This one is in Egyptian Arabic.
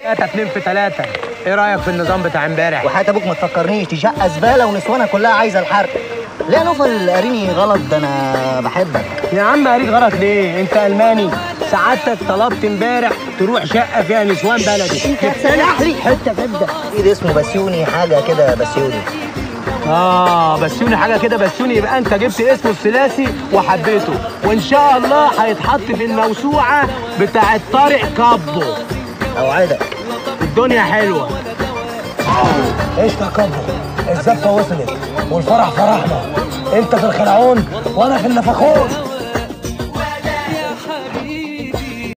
تلاتة اتنين في تلاتة ايه رأيك في النظام بتاع امبارح؟ وحياة ابوك ما تفكرنيش دي شقه زباله ونسوانها كلها عايزه الحرق ليه نوفل قاريني غلط ده انا بحبك يا عم قريت غلط ليه؟ انت الماني سعادتك طلبت امبارح تروح شقة فيها نسوان بلدي انت هتسيح لي حته كده اكيد اسمه بسيوني حاجه كده بسيوني اه بسيوني حاجة كده بسيوني يبقى انت جبت اسمه الثلاثي وحبيته وان شاء الله هيتحط في الموسوعة بتاعت طارق كابو اوعدك الدنيا حلوة ايش يا كابو الزفه وصلت والفرح فرحنا انت في الخلعون وانا في النفخون